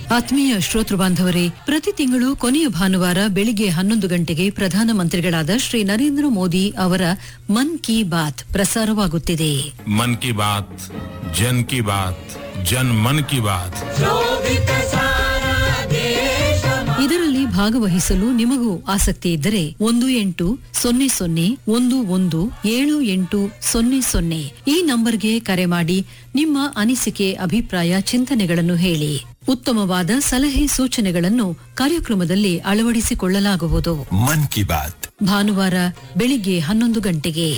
ಆತ್ಮೀಯ ಶ್ರೋತೃ ಬಾಂಧವರೇ ಪ್ರತಿ ತಿಂಗಳು ಕೊನೆಯ ಭಾನುವಾರ ಬೆಳಿಗ್ಗೆ ಹನ್ನೊಂದು ಗಂಟೆಗೆ ಪ್ರಧಾನಮಂತ್ರಿಗಳಾದ ಶ್ರೀ ನರೇಂದ್ರ ಮೋದಿ ಅವರ ಮನ್ ಕಿ ಬಾತ್ ಪ್ರಸಾರವಾಗುತ್ತಿದೆ मन की बात जन की बात जन मन की बात ಇದರಲ್ಲಿ ಭಾಗವಹಿಸಲು ನಿಮಗೂ ಆಸಕ್ತಿ ಇದ್ದರೆ ಒಂದು ಎಂಟು ಸೊನ್ನೆ ಸೊನ್ನೆ ಒಂದು ಒಂದು ಏಳು ಎಂಟು ಸೊನ್ನೆ ಸೊನ್ನೆ ಈ ನಂಬರ್ಗೆ ಕರೆ ಮಾಡಿ ನಿಮ್ಮ ಅನಿಸಿಕೆ ಅಭಿಪ್ರಾಯ ಚಿಂತನೆಗಳನ್ನು ಹೇಳಿ ಉತ್ತಮವಾದ ಸಲಹೆ ಸೂಚನೆಗಳನ್ನು ಕಾರ್ಯಕ್ರಮದಲ್ಲಿ ಅಳವಡಿಸಿಕೊಳ್ಳಲಾಗುವುದು मन की बात ಭಾನುವಾರ ಬೆಳಿಗ್ಗೆ ಹನ್ನೊಂದು ಗಂಟೆಗೆ